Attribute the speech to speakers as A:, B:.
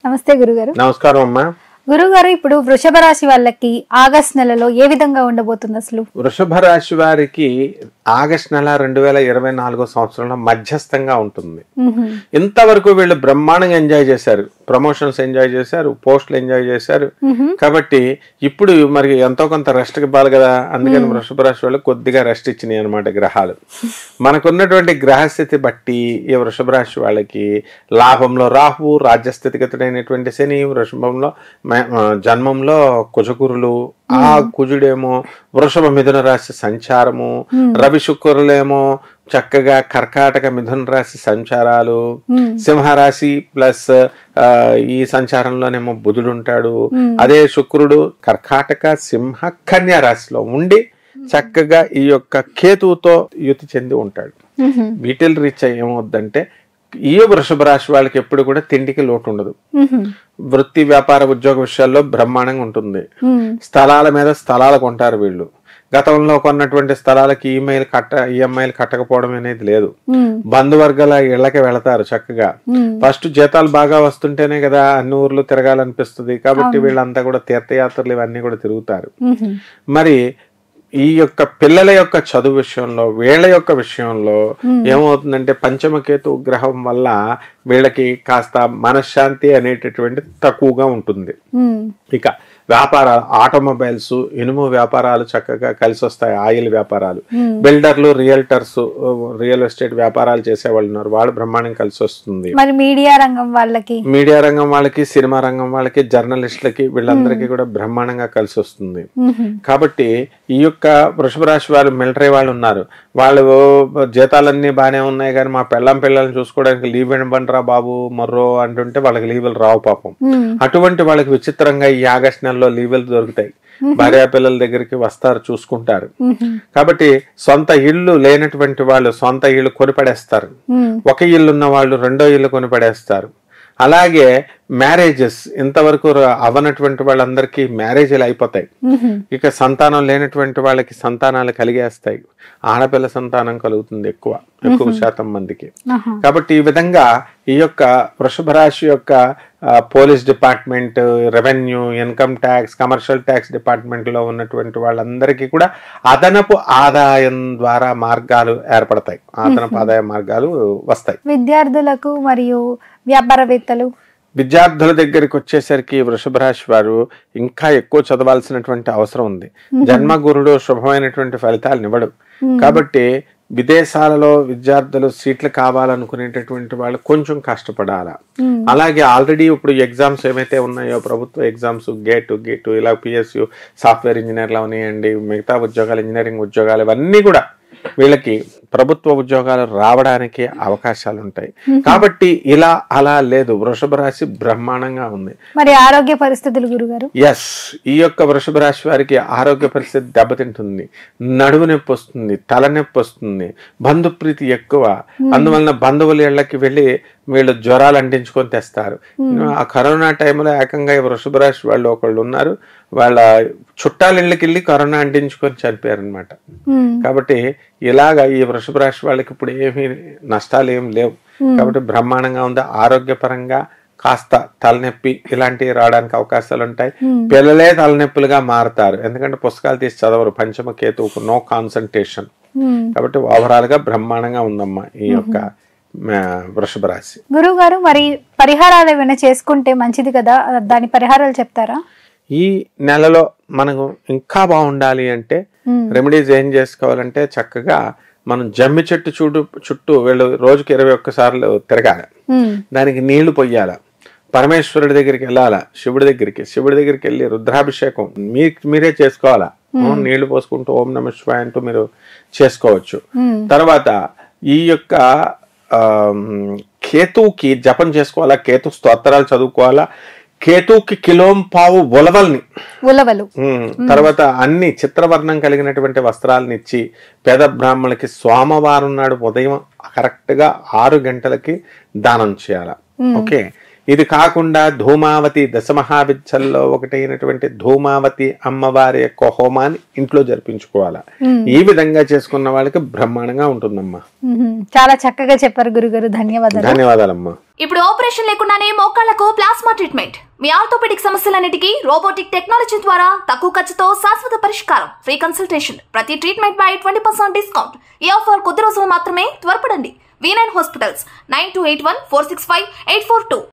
A: నమస్తే గురుగారు
B: నమస్కారం అమ్మా
A: గురుగారు ఇప్పుడు వృషభ రాశి వాళ్ళకి ఆగస్ట్ నెలలో ఏ విధంగా ఉండబోతుంది అసలు
B: వృషభ రాశి వారికి ఆగస్ట్ నెల రెండు వేల ఇరవై నాలుగో సంవత్సరంలో మధ్యస్థంగా ఉంటుంది
A: మ్హూ.
B: ఇంతవరకు వీళ్ళు బ్రహ్మాండంగా ఎంజాయ్ చేశారు ప్రమోషన్స్ ఎంజాయ్ చేశారు పోస్టులు ఎంజాయ్ చేశారు
A: మ్హూ.
B: కాబట్టి ఇప్పుడు మరి ఎంతో కొంత రెస్ట్ ఇవ్వాలి కదా అందుకని వృషభ రాశి వాళ్ళకి కొద్దిగా రెస్ట్ ఇచ్చినాయి అనమాట గ్రహాలు మనకున్నటువంటి గ్రహస్థితి బట్టి ఈ వృషభ రాశి వాళ్ళకి లాభంలో రాహు రాజ్యస్థితిగతుడైనటువంటి శని వృషభంలో మ- ఆ, జన్మంలో కుజకురులు ఆ కుజుడేమో వృషభ మిథున రాశి సంచారము రవి శుక్రులేమో చక్కగా కర్కాటక మిథున రాశి సంచారాలు
A: మ్మ్.
B: సింహరాశి ప్లస్ ఆ, ఈ సంచారంలోనేమో బుధుడు ఉంటాడు అదే శుక్రుడు కర్కాటక సింహ కన్యా రాశిలో ఉండి చక్కగా ఈ యొక్క కేతువుతో యుతి చెంది ఉంటాడు
A: మ్హూ.
B: వీటిల్ రీచ్ ఏమవుద్దంటే ఈ వృషభ రాశి వాళ్ళకి ఎప్పుడు కూడా తిండికి లోటు ఉండదు
A: మ్హూ.
B: వృత్తి వ్యాపార ఉద్యోగ విషయాల్లో బ్రహ్మాండంగా ఉంటుంది
A: మ్మ్.
B: స్థలాల మీద స్థలాలు కొంటారు వీళ్ళు గతంలో కొన్నటువంటి స్థలాలకి ఈమెయిల్ కట్ట ఈఎంఐలు కట్టకపోవడం అనేది లేదు
A: మ్మ్.
B: బంధువర్గాల ఇళ్ళకి వెళతారు చక్కగా
A: మ్మ్.
B: ఫస్ట్ జీతాలు బాగా వస్తుంటేనే కదా అన్ని ఊర్లు తిరగాలనిపిస్తుంది కాబట్టి వీళ్ళంతా కూడా తీర్థయాత్రలు ఇవన్నీ కూడా తిరుగుతారు
A: మ్హూ.
B: మరి ఈ యొక్క పిల్లల యొక్క చదువు విషయంలో వీళ్ళ యొక్క విషయంలో ఏమవుతుందంటే పంచమకేతు గ్రహం వల్ల వీళ్ళకి కాస్త మనశ్శాంతి అనేటటువంటి తక్కువగా ఉంటుంది
A: మ్మ్.
B: ఇక వ్యాపారాలు ఆటోమొబైల్స్ ఇనుము వ్యాపారాలు చక్కగా కలిసి వస్తాయి ఆయిల్ వ్యాపారాలు
A: మ్మ్.
B: బిల్డర్లు రియల్టర్స్ రియల్ ఎస్టేట్ వ్యాపారాలు చేసేవాళ్ళు ఉన్నారు వాళ్ళు బ్రహ్మాండం కలిసి వస్తుంది
A: మరి మీడియా రంగం వాళ్ళకి
B: మీడియా రంగం వాళ్ళకి సినిమా రంగం వాళ్ళకి జర్నలిస్టులకి వీళ్ళందరికీ కూడా బ్రహ్మాండంగా కలిసి వస్తుంది
A: మ్హూ.
B: కాబట్టి ఈ యొక్క వృషభ రాశి వాళ్ళు మిలిటరీ వాళ్ళు ఉన్నారు వాళ్ళు జీతాలన్నీ బాగానే ఉన్నాయి కానీ మా పెళ్ళం పిల్లల్ని చూసుకోవడానికి లీవ్ ఇవ్వండిరా బాబు మర్రో అంటుంటే వాళ్ళకి లీవులు రావు పాపం
A: మ్మ్.
B: అటువంటి వాళ్ళకి విచిత్రంగా ఈ ఆగస్ట్ నెలలో లీవులు దొరుకుతాయి భార్యా పిల్లల దగ్గరికి వస్తారు చూసుకుంటారు
A: మ్హూ.
B: కాబట్టి సొంత ఇల్లు లేనటువంటి వాళ్ళు సొంత ఇల్లు కొనిపడేస్తారు
A: మ్మ్.
B: ఒక ఇల్లు ఉన్న వాళ్ళు రెండో ఇల్లు కొనిపడేస్తారు అలాగే మ్యారేజెస్ ఇంతవరకు ర- అవ్వనటువంటి వాళ్ళందరికీ మ్యారేజీలు అయిపోతాయి
A: మ్హూ.
B: ఇక సంతానం లేనటువంటి వాళ్ళకి సంతానాలు కలిగేస్తాయి ఆడపిల్ల సంతానం కలుగుతుంది ఎక్కువ ఎక్కువ శాతం మందికి
A: ఆహా.
B: కాబట్టి ఈ విధంగా ఈ యొక్క వృషభ రాశి యొక్క ఆ, police department revenue income tax commercial tax department లో ఉన్నటువంటి వాళ్ళందరికీ కూడా అదనపు ఆదాయం ద్వారా మార్గాలు ఏర్పడతాయి అదనపు ఆదాయ మార్గాలు వస్తాయి
A: విద్యార్థులకు మరియు వ్యాపారవేత్తలు
B: విద్యార్థుల దగ్గరికి వచ్చేసరికి వృషభ రాశి వారు ఇంకా ఎక్కువ చదవాల్సినటువంటి అవసరం ఉంది జన్మగురుడు శుభమైనటువంటి ఫలితాలు ఇవ్వడు కాబట్టి విదేశాలలో విద్యార్థులు సీట్లు కావాలనుకునేటటువంటి వాళ్ళు కొంచెం కష్టపడాలా
A: మ్మ్.
B: అలాగే ఆల్రెడీ ఇప్పుడు ఎగ్జామ్స్ ఏమైతే ఉన్నాయో ప్రభుత్వ ఎగ్జామ్స్ గేట్ గేట్ ఇలా పిఎస్యు సాఫ్ట్వేర్ ఇంజనీర్లు అవనియండి మిగతా ఉద్యోగాలు ఇంజనీరింగ్ ఉద్యోగాలు ఇవన్నీ కూడా వీళ్ళకి ప్రభుత్వ ఉద్యోగాలు రావడానికి అవకాశాలు ఉంటాయి కాబట్టి ఇలా అలా లేదు వృషభ రాశి బ్రహ్మాండంగా ఉంది
A: మరి ఆరోగ్య పరిస్థితులు గురుగారు
B: ఎస్ ఈ యొక్క వృషభ రాశి వారికి ఆరోగ్య పరిస్థితి దెబ్బతింటుంది నడువు నొప్పి వస్తుంది తలనొప్పి వస్తుంది బంధుప్రీతి ఎక్కువ అందువలన బంధువుల ఇళ్ళకి వెళ్ళి వీళ్ళు జ్వరాలు అంటించుకొని తెస్తారు ఆ కరోనా టైంలో ఏకంగా ఈ వృషభ రాశి వాళ్ళు ఒకళ్ళు ఉన్నారు వాళ్ళ చుట్టాల ఇళ్ళకి వెళ్ళి కరోనా అంటించుకొని చనిపోయారు అనమాట
A: మ్మ్.
B: కాబట్టి ఇలాగా ఈ వృషభ రాశి వాళ్ళకి ఇప్పుడు ఏమీ నష్టాలు ఏం లేవు కాబట్టి బ్రహ్మాండంగా ఉంది ఆరోగ్యపరంగా కాస్త తలనొప్పి ఇలాంటివి రావడానికి అవకాశాలు ఉంటాయి పిల్లలే తలనొప్పులుగా మారుతారు ఎందుకంటే పుస్తకాలు తీసి చదవరు పంచమ కేతువుకు నో కాన్సన్ట్రేషన్
A: మ్మ్.
B: కాబట్టి ఓవరాల్ గా బ్రహ్మాండంగా ఉందమ్మా ఈ యొక్క ఆ, వృషభ రాశి
A: గురువు గారు మరి పరిహారాలు ఏమైనా చేసుకుంటే మంచిది కదా దాని పరిహారాలు చెప్తారా
B: ఈ నెలలో మనకు ఇంకా బాగుండాలి అంటే
A: మ్మ్.
B: రెమెడీస్ ఏం చేసుకోవాలంటే చక్కగా మనం జమ్మి చెట్టు చూడు చుట్టూ వీళ్ళు రోజుకి ఇరవై ఒక్కసార్లు తిరగాలి
A: మ్మ్.
B: దానికి నీళ్లు పొయ్యాల పరమేశ్వరుడి దగ్గరికి వెళ్ళాలా శివుడి దగ్గరికి శివుడి దగ్గరికి వెళ్ళి రుద్రాభిషేకం మీ మీరే చేసుకోవాలా నీళ్లు పోసుకుంటూ ఓం నమ శివాయ అంటూ మీరు చేసుకోవచ్చు
A: మ్మ్.
B: తర్వాత ఈ యొక్క ఆమ్, కేతువుకి జపం చేసుకోవాలా కేతు స్తోత్రాలు చదువుకోవాలా కేతువుకి కిలోం పావు ఉలవల్ని
A: ఉలవలు
B: ఉమ్, తర్వాత అన్ని చిత్రవర్ణం కలిగినటువంటి వస్త్రాలను ఇచ్చి పేద బ్రాహ్మణులకి సోమవారం నాడు ఉదయం కరెక్ట్ గా ఆరు గంటలకి దానం చేయాల ఓకే ఇది కాకుండా ధూమావతి దశమహావిద్యల్లో ఒకటైనటువంటి ధూమావతి అమ్మవారి యొక్క హోమాన్ని ఇంట్లో జరిపించుకోవాలా ఈ విధంగా చేసుకున్న వాళ్ళకి బ్రహ్మాండంగా ఉంటుందమ్మా
A: మ్మ్. చాలా చక్కగా చెప్పారు గురుగారు ధన్యవాదాలు
B: ధన్యవాదాలమ్మా
C: ఇప్పుడు ఆపరేషన్ లేకుండానే మోకాళ్లకు ప్లాస్మా ట్రీట్మెంట్ మీ ఆర్థోపెడిక్ సమస్యలన్నిటికీ రోబోటిక్ టెక్నాలజీ ద్వారా తక్కువ ఖర్చుతో శాశ్వత పరిష్కారం ఫ్రీ కన్సల్టేషన్ ప్రతి ట్రీట్మెంట్ పై ట్వంటీ పర్సెంట్ డిస్కౌంట్ ఈ ఆఫర్ కొద్ది రోజులు మాత్రమే త్వరపడండి V nine hospitals nine two eight one four six five eight four two